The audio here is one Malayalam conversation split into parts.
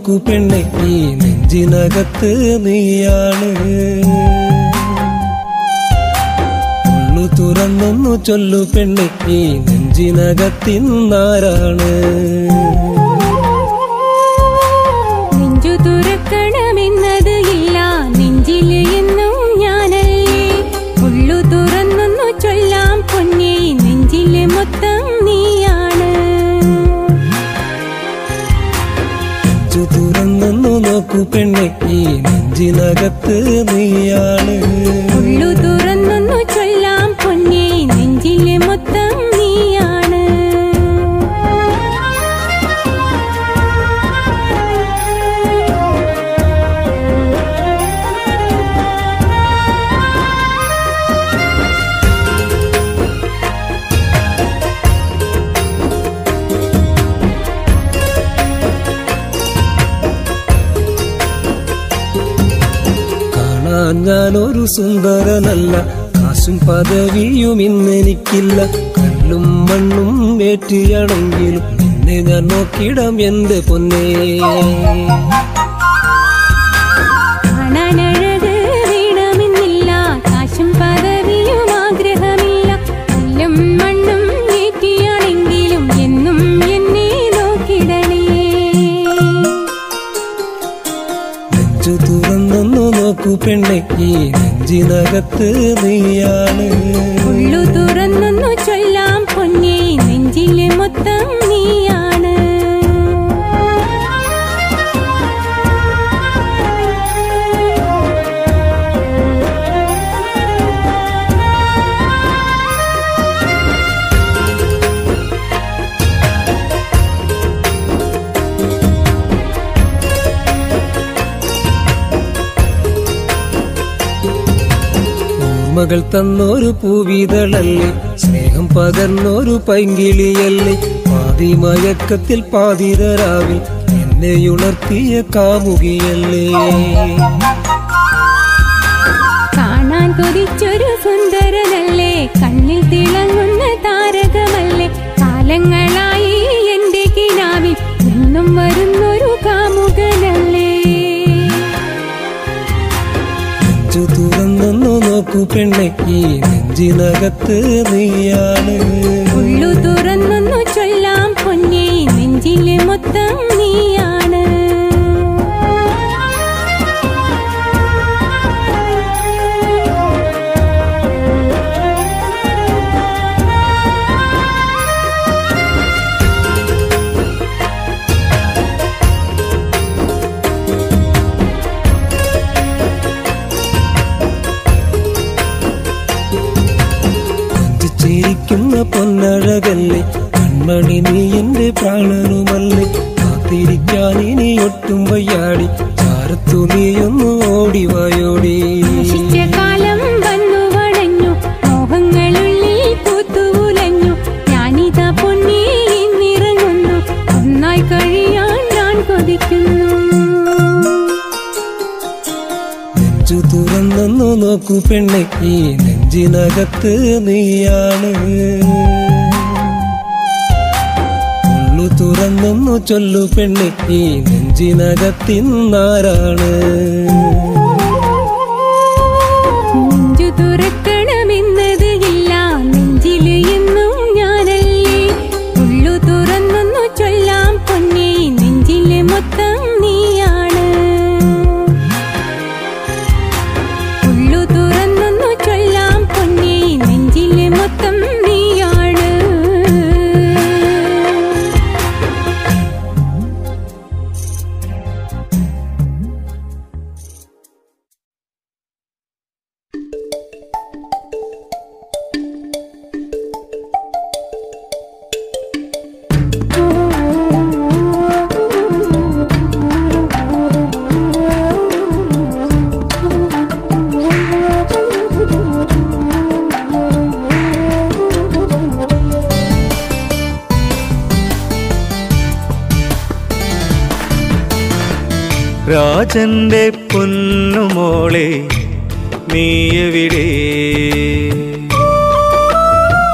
നോക്കൂ പെണ്ണെ ഈ നെഞ്ചിനകത്ത് നീയാണ് ഉള്ളു തുറന്നൊന്നു ചൊല്ലു പെണ്ണെ ഈ നെഞ്ചിനകത്തിന്നാരാണ് നെഞ്ചു തുറക്കണമെന്നത് ഇല്ല നെഞ്ചില് എന്നും ഞാനല്ലേ ഉള്ളു തുറന്നൊന്നു ചൊല്ലാം പൊന്നേ നെഞ്ചില് മൊത്തം നീയാണ് നെഞ്ചു തുറന്നൊന്നു നോക്കൂ പെണ്ണെ ഈ നെഞ്ചിനകത്ത് നീയാണ് ഉള്ളു തുറന്നൊന്നു ചൊല്ലാം പൊന്നേ നെഞ്ചില് മൊത്തം നീയാണ് കാണാൻ ഞാനൊരു സുന്ദരനല്ല കാശും പദവിയും ഇന്നെനിക്കില്ല കല്ലും മണ്ണും വേറ്റിയാണെങ്കിലും നിന്നെ ഞാൻ നോക്കിയിടാം എന്റെ പൊന്നേ കാണാൻ അഴക് വേണമെന്നില്ല കാശും പദവിയും ആഗ്രഹമില്ല കല്ലും മണ്ണും ഏറ്റിയാണെങ്കിലും എന്നും എന്നെ നോക്കിടണേ നെഞ്ചു തുറന്നൊന്നു നോക്കൂ പെണ്ണെ ഈ നെഞ്ചിനകത്ത് നീയാണ് ഉള്ളു തുറന്നൊന്നു ചൊല്ലാം പൊന്നേ നെഞ്ചിലെ മൊത്തം നീയാണ് ഓർമ്മകൾ തന്നൊരു പൂവിതളല്ലേ സ്നേഹം പകർന്നൊരു പൈങ്കിളിയല്ലേ പാതി മയക്കത്തിൽ പാതിരരാവിൽ എന്നെ ഉണർത്തിയ കാമുകിയല്ലേ കാണാൻ കൊതിച്ചൊരു സുന്ദരനല്ലേ കണ്ണിൽ തിളങ്ങുന്ന താരകമല്ലേ കാലങ്ങളായി എന്റെ കിനാവിൽ എന്നും വരുന്നൊരു കാമുകനല്ലേ നെഞ്ചു തുറന്നൊന്നു നോക്കൂ പെണ്ണെ ഈ നെഞ്ചിനകത്ത് നീയാണ് ഉള്ളു തുറന്നൊന്നു ചൊല്ലാം പൊന്നേ നെഞ്ചിലെ മൊത്തം നീയാണ് കൊഞ്ചിച്ചിരിക്കുന്ന പൊന്നഴകല്ലേ കൺമണി നീ എന്റെ പ്രാണനുമല്ലേ കാത്തിരിക്കാൻ ഇനി ഒട്ടും വയ്യാടി ചാരത്തു നീയൊന്നു ഓടിവായോടി നശിച്ച കാലം വന്നു വണഞ്ഞു മോഹങ്ങളുള്ളിൽ പൂത്തുലഞ്ഞു ഞാനിതാ പൊന്നേ ഇന്നിറങ്ങുന്നു ഒന്നായി കഴിയാൻ ഞാൻ കൊതിക്കുന്നു നെഞ്ചു തുറന്നൊന്നു നോക്കൂ പെണ്ണെ ഈ നെഞ്ചിനകത്ത് നീയാണ് ഉള്ളു തുറന്നൊന്നു ചൊല്ലു പെണ്ണെ ഈ നെഞ്ചിനകത്തിന്നാരാണ് നെഞ്ചു തുറക്കണമെന്നത് ഇല്ല നെഞ്ചില് എന്നും ഞാനല്ലേ ഉള്ളു തുറന്നൊന്നു ചൊല്ലാം പൊന്നേ നെഞ്ചിലെ മൊത്തം നീയാണ് ഉള്ളു തുറന്നൊന്നു ചൊല്ലാം പൊന്നേ നെഞ്ചിലെ മൊത്തം നീയാണ് രാജന്റെ പൊന്നുമോളെ നീയവിടെ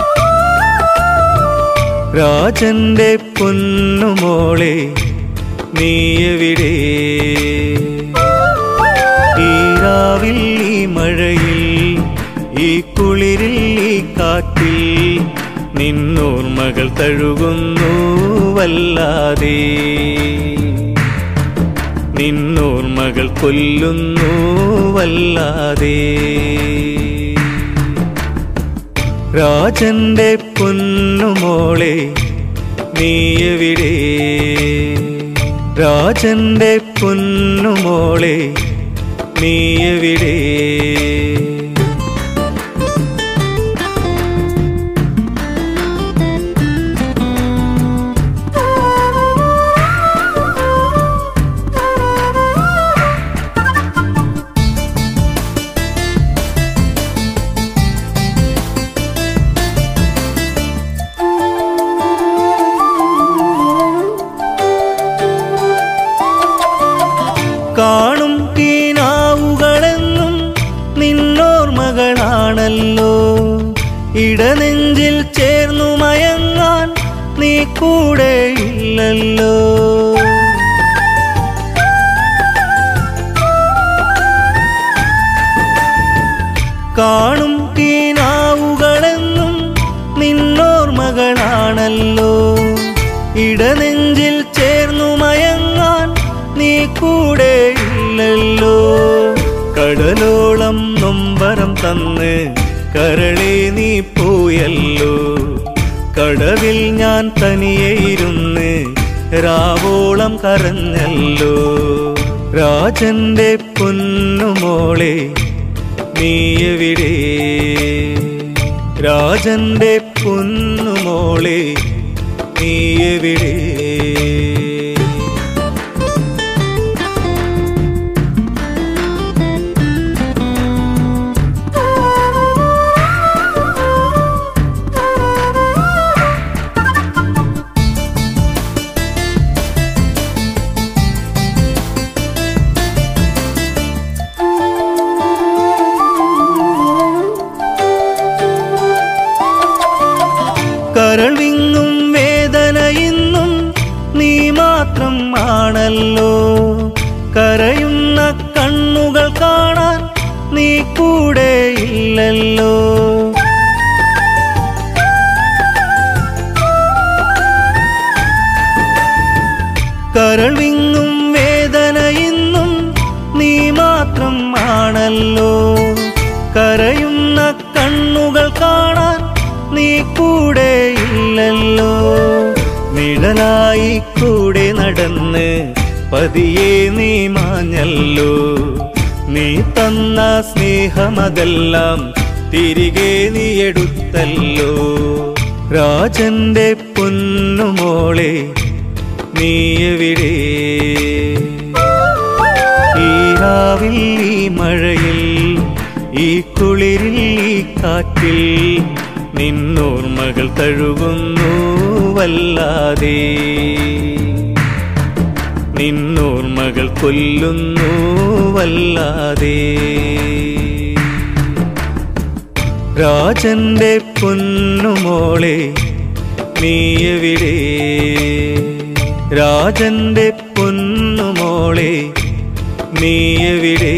രാജന്റെ പൊന്നുമോളെ നീ എവിടെ ഈ രാവിൽ ഈ മഴയിൽ ഈ കുളിരിൽ ഈ കാറ്റിൽ നിന്നോർമകൾ തഴുകുന്നു വല്ലാതെ നിന്നോർമകൾ കൊല്ലുന്നു വല്ലാതെ രാജന്റെ പൊന്നുമോളെ നീ എവിടെ രാജന്റെ പൊന്നുമോളെ നീ എവിടെ കാണും കീനാവുകളെന്നും നിന്നോർമകളാണല്ലോ ഇടനെഞ്ചിൽ ചേർന്നു മയങ്ങാൻ നീ കൂടെ ഇല്ലല്ലോ കാണും കീനാവുകളെന്നും നിന്നോർമകളാണല്ലോ ഇടനെഞ്ചിൽ ചേർന്നു മയങ്ങാൻ നീ കൂടെ ഇല്ലല്ലോ കടലോളം നൊമ്പരം തന്ന് കരളെ നീ പോയല്ലോ കടവിൽ ഞാൻ തനിയെ ഇരുന്ന് രാവോളം കരഞ്ഞല്ലോ രാജന്റെ പൊന്നുമോളെ നീ എവിടെ രാജന്റെ പൊന്നുമോളെ നീ എവിടെ കരൾ വിങ്ങും വേദന ഇന്നും നീ മാത്രം ആണല്ലോ കരയുന്ന കണ്ണുകൾ കാണാൻ നീ കൂടെ ഇല്ലല്ലോ കരൾ വിങ്ങും വേദന ഇന്നും നീ മാത്രം ആണല്ലോ കരയുന്ന കണ്ണുകൾ കാണാൻ നീ കൂടെ ഇല്ലല്ലോ നിഴലായി കൂടെ നടന്ന് പതിയെ നീ മാഞ്ഞല്ലോ നീ തന്ന സ്നേഹമതെല്ലാം തിരികെ നീ എടുത്തല്ലോ രാജന്റെ പൊന്നുമോളെ നീ എവിടെ ഈ രാവിൽ ഈ മഴയിൽ ഈ കുളിരിൽ ഈ കാറ്റിൽ നിന്നോർമകൾ തഴുകുന്നു വല്ലാതെ നിന്നോർമകൾ കൊല്ലുന്നു വല്ലാതെ രാജന്റെ പൊന്നുമോളെ നീ എവിടെ രാജന്റെ പൊന്നുമോളെ നീ എവിടെ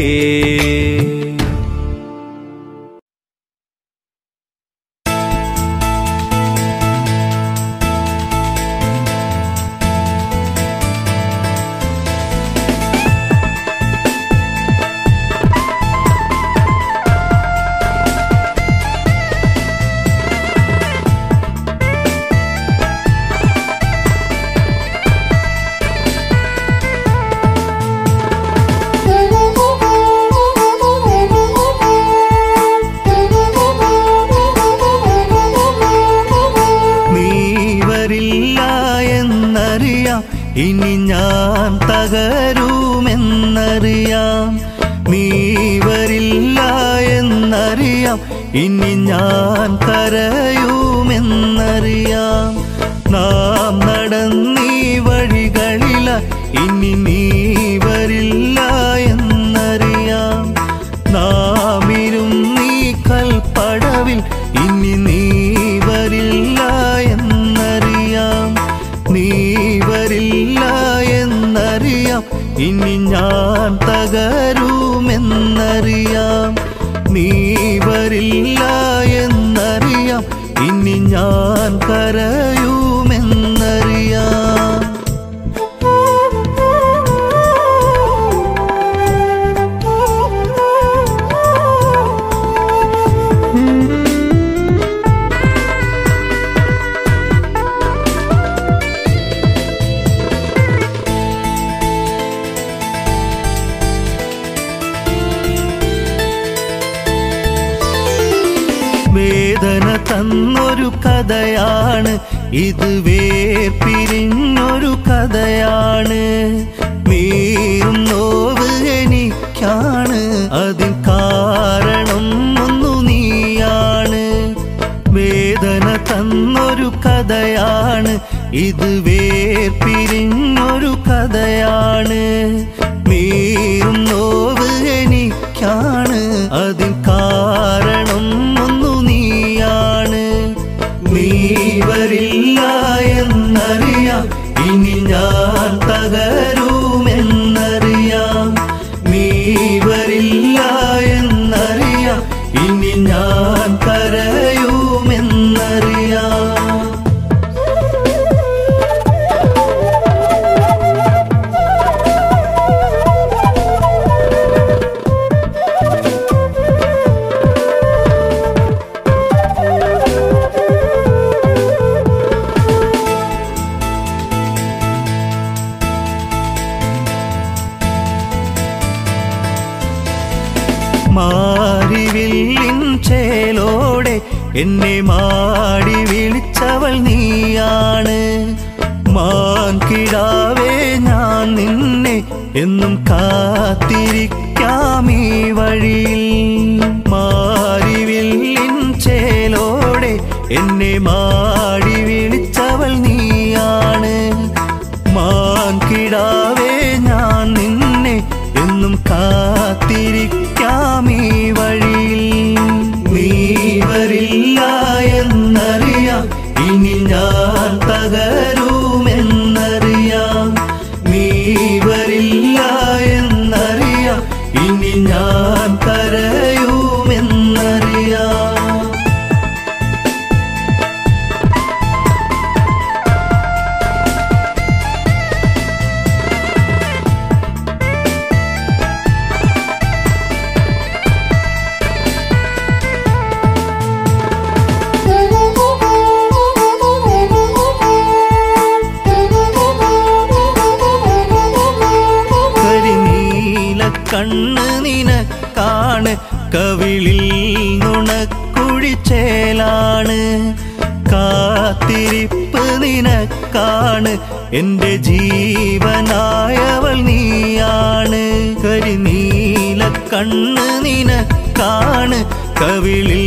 നീ വരില്ല എന്നറിയാം ഇനി ഞാൻ തകരുമെന്നറിയാം നീ വരില്ല എന്നറിയാം ഇനി ഞാൻ കരയുമെന്നറിയാം നാം നടന്നീ വഴികളില ഇനി നീ വരില്ല എന്നറിയാം നാം ഇരുന്നീ കൽപ്പടവിൽ ഇനി നീ വരില്ല എന്നറിയാം നീ വരില്ല എന്നറിയാം ഇനി ഞാൻ തകരുമെന്നറിയാം നീ വരില്ല എന്നറിയാം ഇനി ഞാൻ കരയുമെന്നറിയാം വേദന തന്നൊരു കഥയാണ് ഇത് വേർപിരിഞ്ഞൊരു കഥയാണ് നീറും നോവ് എനിക്കാണ് അതിൻ കാരണം ഒന്നു നീയാണ് വേദന തന്നൊരു കഥയാണ് ഇത് വേർപിരിഞ്ഞൊരു കഥയാണ് നീറും നോവ് എനിക്കാണ് അതിൻ കാരണം ഒന്നു നീയാണ് നീ വരില്ല എന്നറിയാം ഇനി ഞാൻ തകരുമെന്നറിയാം നീ വരില്ല എന്നറിയാം ഇനി ഞാൻ കരയുമെന്നറിയാം മാറിവില്ലിൻ ചേലോടെ എന്നെ മാടി വിളിച്ചവൾ നീയാണ് മാൻകിടാവേ ഞാൻ നിന്നെ എന്നും കാത്തിരിക്കാം ഈ വഴിയിൽ മാറിവില്ലിൻ ചേലോടെ എന്നെ മാടി വിളിച്ചവൾ നീയാണ് മാൻകിടാവേ ഞാൻ നിന്നെ എന്നും കാത്തിരിക്കാം ഈ വഴിയിൽ നീ വരില്ല എന്നറിയാം ഇനി ഞാൻ തകരുമെന്നറിയാം നീ വരില്ല എന്നറിയാം ഇനി ഞാൻ കരയുമെന്നറിയാം കരിനീല കണ്ണ് നിനക്കാണ് കവിളിൽ നുണക്കുഴിച്ചേലാണ് കാത്തിരിപ്പ് നിനക്കാണ് എൻ്റെ ജീവനായവൾ നീയാണ് കരിനീല കണ്ണ് നിനക്കാണ് കവിളിൽ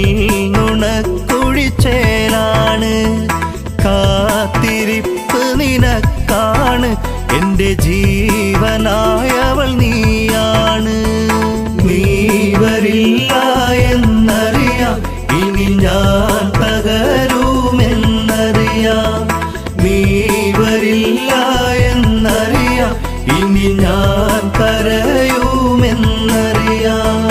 നുണക്കുഴിച്ചേലാണ് കാത്തിരിപ്പ് നിനക്കാണ് എന്റെ ജീവനായവൾ നീയാണ് നീ വരില്ല എന്നറിയാം ഇനി ഞാൻ തകരുമെന്നറിയാം നീ വരില്ല എന്നറിയാം ഇനി ഞാൻ കരയുമെന്നറിയാം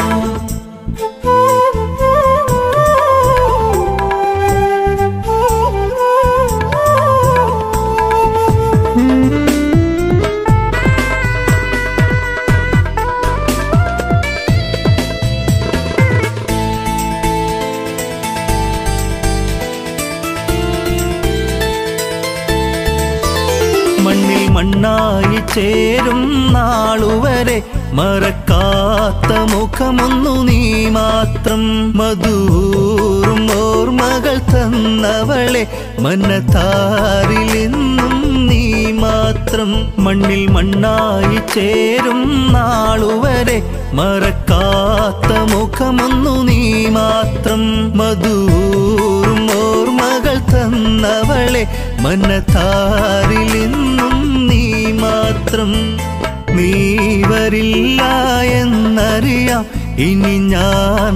മണ്ണിൽ മണ്ണായി ചേരും നാളുവരെ മറക്കാത്ത മുഖമൊന്നു നീ മാത്രം മധൂറും ഓർമ്മകൾ തന്നവളെ മനത്താരിലെന്നും നീ മാത്രം മണ്ണിൽ മണ്ണായി ചേരും നാളുവരെ മറക്കാത്ത മുഖമൊന്നു നീ മാത്രം മധൂറും ഓർമ്മകൾ തന്നവളെ മനത്താരിലെന്നും നീ മാത്രം നീ വരില്ല എന്നറിയാം ഇനി ഞാൻ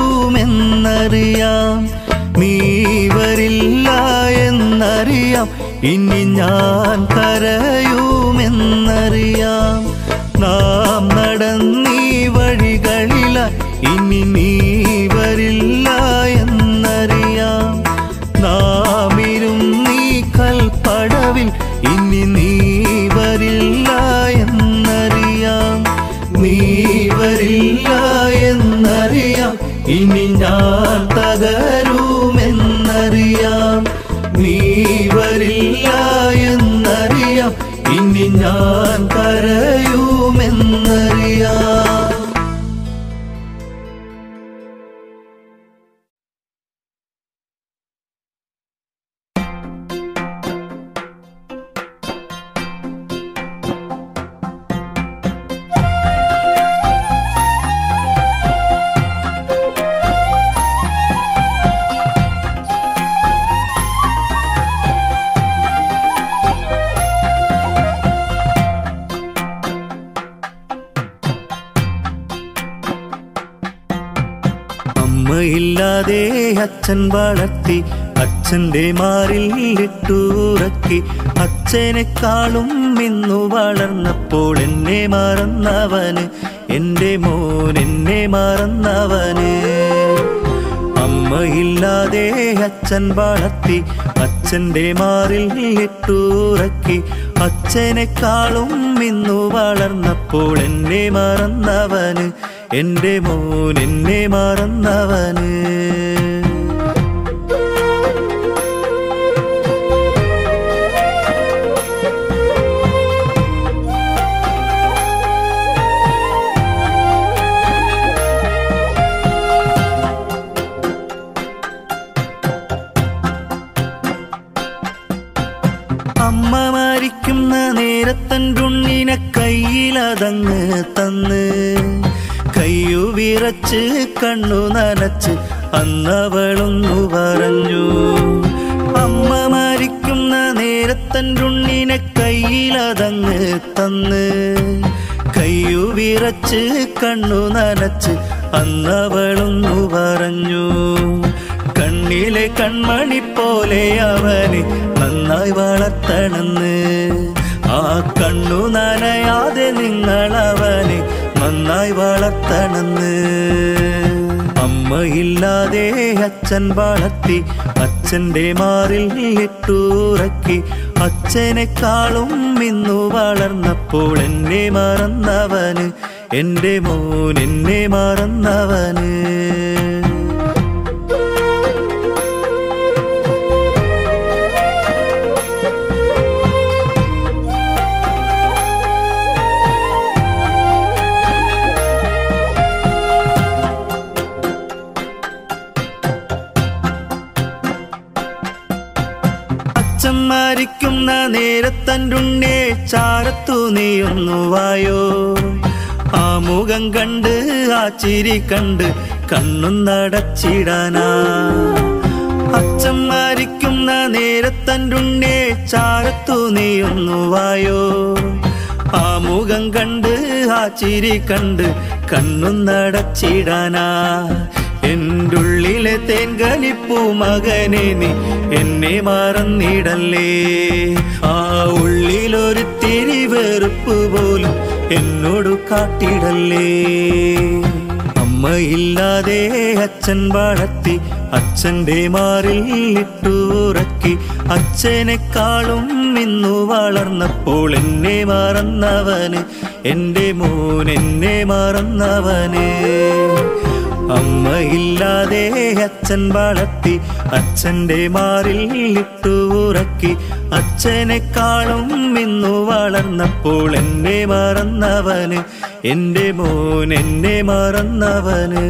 തകരുമെന്നറിയാം നീ വരില്ല എന്നറിയാം ഇനി ഞാൻ കരയുമെന്നറിയാം നാം നടന്നീ വഴികളില ഇനി നീ വരില്ല എന്നറിയാം നാം ഇരുന്നീ കൽപ്പടവിൽ ഇനി നീ വരില്ല എന്നറിയാം നീ വരില്ല എന്നറിയാം ഇനി ഞാൻ തകരുമെന്നറിയാം നീ വരില്ല എന്നറിയാം ഇനി ഞാൻ കരയുമെന്നറിയാം അമ്മയില്ലാതെ അച്ഛൻ വളർത്തി അച്ഛന്റെ മാറിൽ ഇട്ടുറക്കി അച്ഛനെക്കാളും ഇന്നു വളർന്നപ്പോൾ എന്നെ മറന്നവന് എന്റെ മോൻ എന്നെ മറന്നവന് അമ്മയില്ലാതെ അച്ഛൻ വളർത്തി അച്ഛന്റെ മാറിൽ ഇട്ടുറക്കി അച്ഛനെക്കാളും ഇന്നു വളർന്നപ്പോൾ എന്നെ മറന്നവന് എന്റെ മോൻ എന്നെ മറന്നവന് അമ്മ മരിക്കുന്ന നേരത്തൻ ഉണ്ണിനെ കയ്യിലതങ്ങ് തന്ന് കയ്യു വിറച്ച് കണ്ണു നനച്ച് അന്നവളൊന്നു പറഞ്ഞു അമ്മ മരിക്കുന്ന നേരത്തൻ ഉണ്ണിനെ കയ്യിലതങ്ങ് തന്ന് കയ്യു വിറച്ച് കണ്ണു നനച്ച് അന്നവളൊന്നു പറഞ്ഞു കണ്ണിലെ കൺമണി പോലെ അവനെ നന്നായി വളർത്തണമെന്ന് ആ കണ്ണു നനയാതെ നിങ്ങൾ അവനെ നന്നായി വളർത്തണമെന്ന് അമ്മയില്ലാതെ അച്ഛൻ വളർത്തി അച്ഛന്റെ മാറിൽ ഇട്ടുറക്കി അച്ഛനെക്കാളും ഇന്നു വളർന്നപ്പോൾ എന്നെ മറന്നവന് എന്റെ മോൻ എന്നെ മറന്നവന് അച്ഛൻ മരിക്കുന്ന നേരത്തൻ്റെ ചാരത്തു നീയൊന്നു വായോ ആ മുഖം കണ്ട് ആ ചിരി കണ്ട് കണ്ണും നടച്ചിടാനാ അച്ഛൻ മരിക്കുന്ന നേരത്തൻ്റെ ചാരത്തു നീയൊന്നു വായോ ആ മുഖം കണ്ട് ആ ചിരി കണ്ട് കണ്ണും നടച്ചിടാനാ എന്റുള്ളിലെ തേൻകനിപ്പൂ മകനെ നീ എന്നെ മറന്നിടല്ലേ ആ ഉള്ളിലൊരു തിരി വെറുപ്പ് പോലും എന്നോട് കാട്ടിടല്ലേ അമ്മയില്ലാതെ അച്ഛൻ വളർത്തി അച്ഛന്റെ മാറിൽ ഇട്ടുറക്കി അച്ഛനെക്കാളും ഇന്നു വളർന്നപ്പോൾ എന്നെ മറന്നവന് എന്റെ മോൻ എന്നെ മറന്നവന് അമ്മയില്ലാതെ അച്ഛൻ വളർത്തി അച്ഛന്റെ മാറിൽ ഇട്ടുറക്കി അച്ഛനെക്കാളും ഇന്നു വളർന്നപ്പോൾ എന്നെ മറന്നവന് എന്റെ മോൻ എന്നെ മറന്നവന്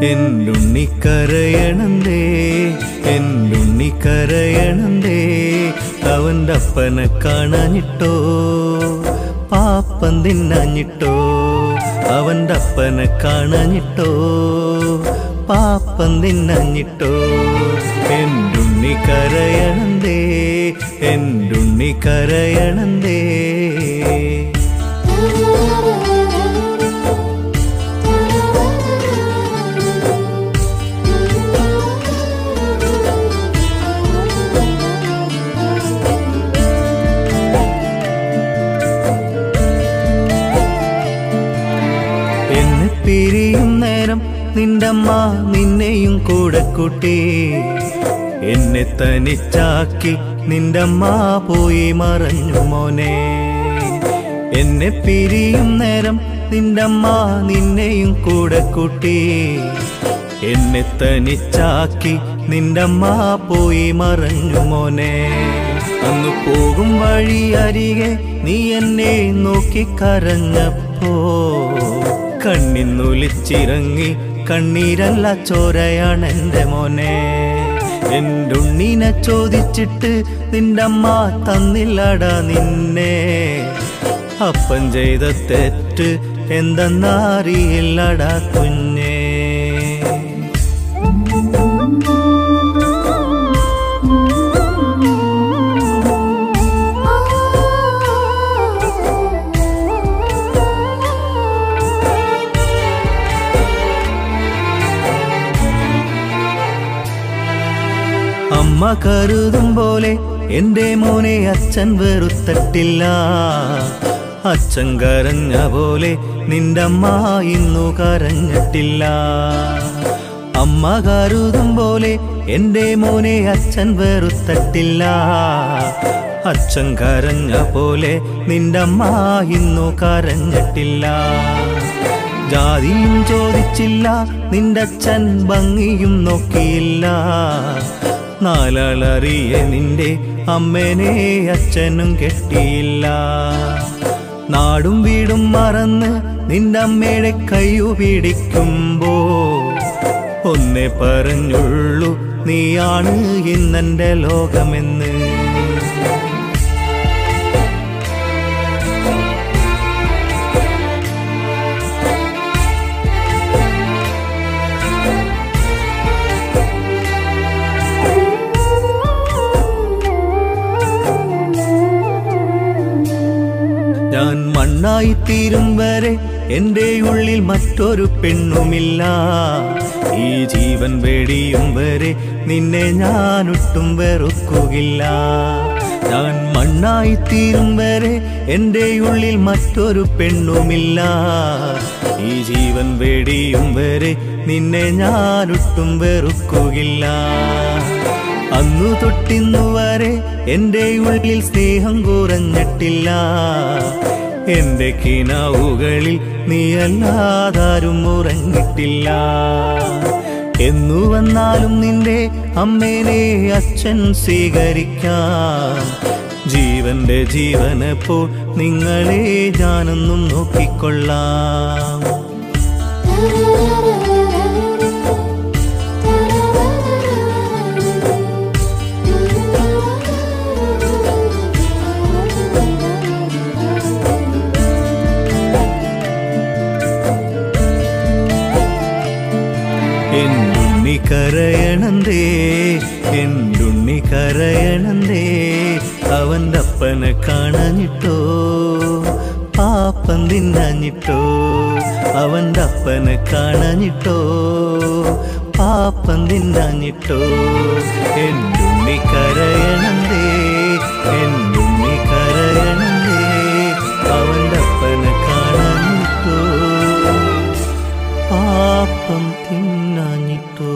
എന്നുണ്ണിക്കരയണന്തേ എന്നുണ്ണിക്കരയണന്തേ അവൻ്റെ അപ്പനെ കാണാഞ്ഞിട്ടോ പാപ്പൻ തിന്നാഞ്ഞിട്ടോ അവൻ്റെ അപ്പനെ കാണാഞ്ഞിട്ടോ പാപ്പൻ തിന്നാഞ്ഞിട്ടോ എന്നുണ്ണിക്കരയണന്തേ എന്നുണ്ണിക്കരയണന്തേ എന്നെ പിരിയും നേരം നിന്റമ്മ നിന്നെയും കൂടെ കൂട്ടി എന്നെ തനിച്ചാക്കി നിന്റമ്മ പോയി മറഞ്ഞു മോനെ എന്നെ പിരിയും നേരം നിന്റമ്മ നിന്നെയും കൂടെ കൂട്ടി എന്നെ തനിച്ചാക്കി നിന്റമ്മ പോയി മറഞ്ഞു മോനെ അന്ന് പോകും വഴി അരികെ നീ എന്നെ നോക്കി കരഞ്ഞപ്പോ കണ്ണിന്നൊലിച്ചിറങ്ങി കണ്ണീരല്ല ചോരയാണ് എൻ്റെ മോനെ എൻ്റെ ഉണ്ണീനെ ചോദിച്ചിട്ട് നിന്റെ അമ്മ തന്നില്ലടാ നിന്നെ അപ്പൻ ചെയ്ത തെറ്റ് എന്തെന്നറിയില്ലടാ കുഞ്ഞേ അമ്മ കരുതും പോലെ എന്റെ മോനെ അച്ഛൻ വെറുത്തട്ടില്ല അച്ഛൻ കരഞ്ഞ പോലെ നിന്റെ അമ്മ ഇന്നു കരഞ്ഞിട്ടില്ല അമ്മ കരുതും പോലെ എന്റെ മോനെ അച്ഛൻ വെറുത്തട്ടില്ല അച്ഛൻ കരഞ്ഞ പോലെ നിന്റെ അമ്മ ഇന്നു കരഞ്ഞിട്ടില്ല ജാതിയും ചോദിച്ചില്ല നിന്റെ അച്ഛൻ ഭംഗിയും നോക്കിയില്ല നാലാളറിയ നിന്റെ അമ്മേനെ അച്ഛനും കെട്ടിയില്ല നാടും വീടും മറന്ന് നിന്റെ അമ്മയുടെ കയ്യു പിടിക്കുമ്പോ ഒന്നേ പറഞ്ഞുള്ളൂ നീയാണ് ഇന്നെന്റെ ലോകമെന്ന് ഞാൻ മണ്ണായി തീരും വരെ എന്റെ ഉള്ളിൽ മറ്റൊരു പെണ്ണുമില്ല ഈ ജീവൻ വെടിയും വരെ നിന്നെ ഞാൻ ഒട്ടും വെറുക്കുകയില്ല ഞാൻ മണ്ണായി തീരും വരെ എന്റെ ഉള്ളിൽ മറ്റൊരു പെണ്ണുമില്ല ഈ ജീവൻ വെടിയും വരെ നിന്നെ ഞാൻ ഒട്ടും വെറുക്കുകയില്ല അന്നു തൊട്ടിന്നു വരെ എന്റെ ഉള്ളിൽ സ്നേഹം കുറഞ്ഞിട്ടില്ല എന്റെ കിനാവുകളിൽ നീ അല്ലാതാരും ഉറങ്ങിട്ടില്ല എന്നു വന്നാലും നിന്റെ അമ്മേനെ അച്ഛൻ സ്വീകരിക്കാം ജീവന്റെ ജീവനെപ്പോൾ നിങ്ങളെ ഞാനൊന്നും നോക്കിക്കൊള്ളാം എന്നുണ്ണി കരയണന്തേ എന്നുണ്ണി കരയണന്തേ അവൻ്റെ അപ്പനെ കാണാഞ്ഞിട്ടോ പാപ്പൻ തിന്നാഞ്ഞിട്ടോ അവൻ്റെ അപ്പനെ കാണാഞ്ഞിട്ടോ പാപ്പൻ തിന്നാഞ്ഞിട്ടോ എന്നുണ്ണി കരയണന്തേ എന്നുണ്ണി കരയണന്തേ അവൻ്റെ അപ്പനെ കാണാഞ്ഞിട്ടോ പാപ്പം തിന്നാഞ്ഞിട്ടോ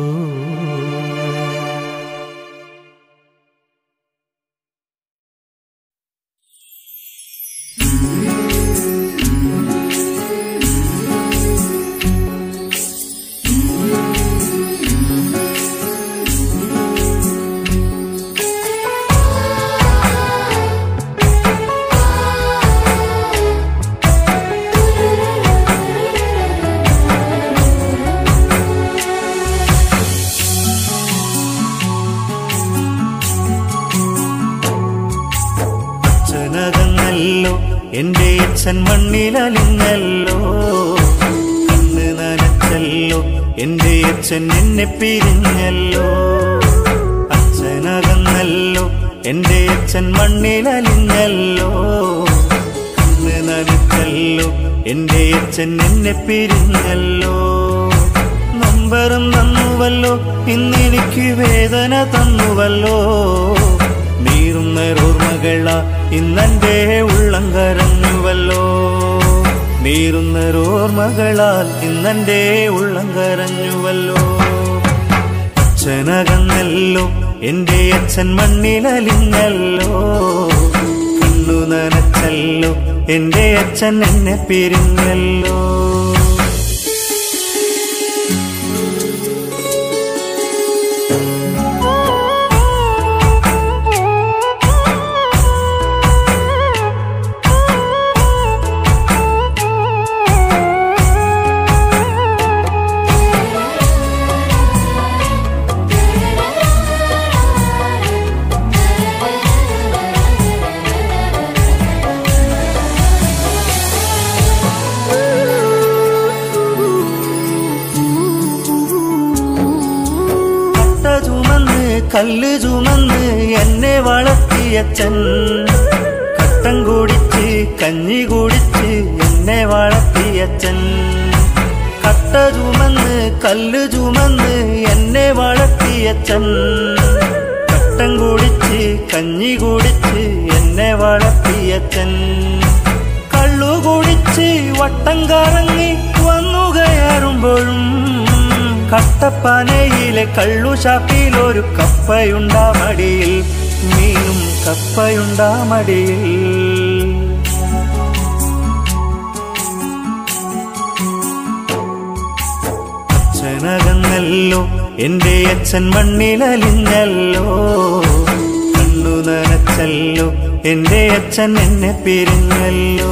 അച്ഛൻ മണ്ണിലലിഞ്ഞല്ലോ കണ്ണ് നനച്ചല്ലോ എന്റെ അച്ഛൻ എന്നെ പിരിഞ്ഞല്ലോ അച്ഛനകന്നല്ലോ എന്റെ അച്ഛൻ മണ്ണിലലിഞ്ഞല്ലോ കണ്ണ് നനച്ചല്ലോ എന്റെ അച്ഛൻ എന്നെ പിരിഞ്ഞല്ലോ നമ്പറും തന്നുവല്ലോ ഇന്നെനിക്ക് വേദന തന്നുവല്ലോ നീറുന്ന ഓർമ്മകള ഇന്നെന്റെ ഉള്ളം കരഞ്ഞുവല്ലോ നീറുന്ന ഓർമ്മകളാൽ ഇന്നെന്റെ ഉള്ളം കരഞ്ഞുവല്ലോ അച്ഛനകന്നല്ലോ എന്റെ അച്ഛൻ മണ്ണിലലിഞ്ഞല്ലോ കണ്ണു നനച്ചല്ലോ എന്റെ അച്ഛൻ എന്നെ പിരിഞ്ഞല്ലോ കട്ട ചുമന്ന് കല്ല് ചുമന്ന് എന്നെ വളർത്തിയച്ഛൻ കട്ടം കുടിച്ച് കഞ്ഞി കുടിച്ച് എന്നെ വളർത്തിയച്ഛൻ കട്ട ചുമന്ന് കല്ല് ചുമന്ന് എന്നെ വളർത്തിയച്ഛൻ കട്ടം കുടിച്ച് കഞ്ഞി കുടിച്ച് എന്നെ വളർത്തിയച്ഛൻ കള്ളു കുടിച്ച് വട്ടം കറങ്ങി വന്നു കയറുമ്പോഴും കട്ടപ്പനയിലെ കള്ളു ഷാപ്പിൽ ഒരു കപ്പയുണ്ടാ മടിയിൽ മീനും കപ്പയുണ്ടാ മടിയിൽ അച്ഛനകന്നല്ലോ എന്റെ അച്ഛൻ മണ്ണിലലിഞ്ഞല്ലോ കണ്ണു നനച്ചല്ലോ എന്റെ അച്ഛൻ എന്നെ പിരിഞ്ഞല്ലോ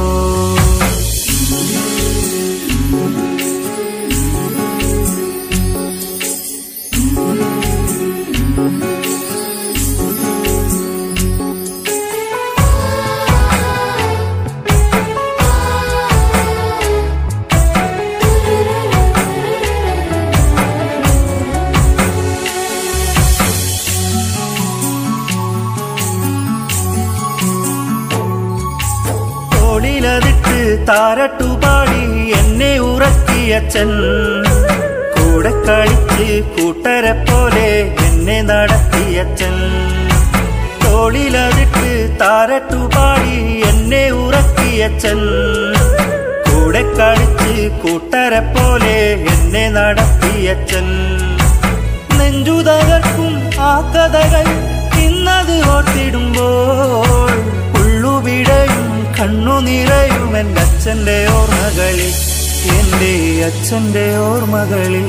തോളിലതിട്ട് താരട്ടുപാടി എന്നെ ഉറക്കിയച്ഛൻ കൂടെ കളിച്ച് കൂട്ടരെ പോലെ എന്നെ നടത്തിയച്ഛൻ തോളിലതിട്ട് താരട്ടുപാടി എന്നെ ഉറക്കിയച്ഛൻ കൂടെ കളിച്ച് കൂട്ടരെ പോലെ എന്നെ നടത്തിയച്ഛൻ നെഞ്ചു തകർക്കും ആ കഥകൾ ഇന്നത് ഓർത്തിടുമ്പോൾ ഉള്ളുവിടയും കണ്ണു നിറയും എൻ്റെ അച്ഛൻ്റെ ഓർമ്മകളിൽ എൻ്റെ അച്ഛൻ്റെ ഓർമ്മകളിൽ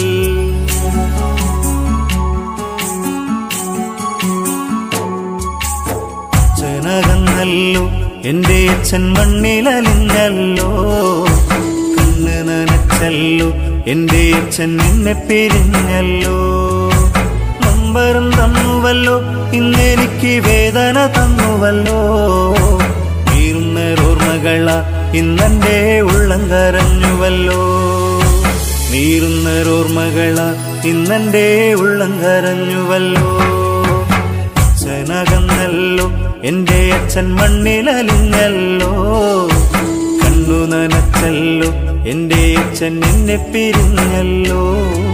അച്ഛനകന്നല്ലോ എൻ്റെ അച്ഛൻ മണ്ണിലലിഞ്ഞല്ലോ കണ്ണ് നനച്ചല്ലോ എൻ്റെ അച്ഛൻ എന്നെ പിരിഞ്ഞല്ലോ നമ്പറും തന്നുവല്ലോ ഇന്നെനിക്ക് വേദന തന്നുവല്ലോ നീറുന്ന ഓർമ്മകള ഇന്നെന്റെ ഉള്ളം കരഞ്ഞുവല്ലോ നീറുന്ന ഓർമ്മകള ഇന്നെന്റെ ഉള്ളം കരഞ്ഞുവല്ലോ അച്ഛനകന്നല്ലോ എന്റെ അച്ഛൻ മണ്ണിലലിഞ്ഞല്ലോ കണ്ണു നനച്ചല്ലോ എന്റെ അച്ഛൻ എന്നെ പിരിഞ്ഞല്ലോ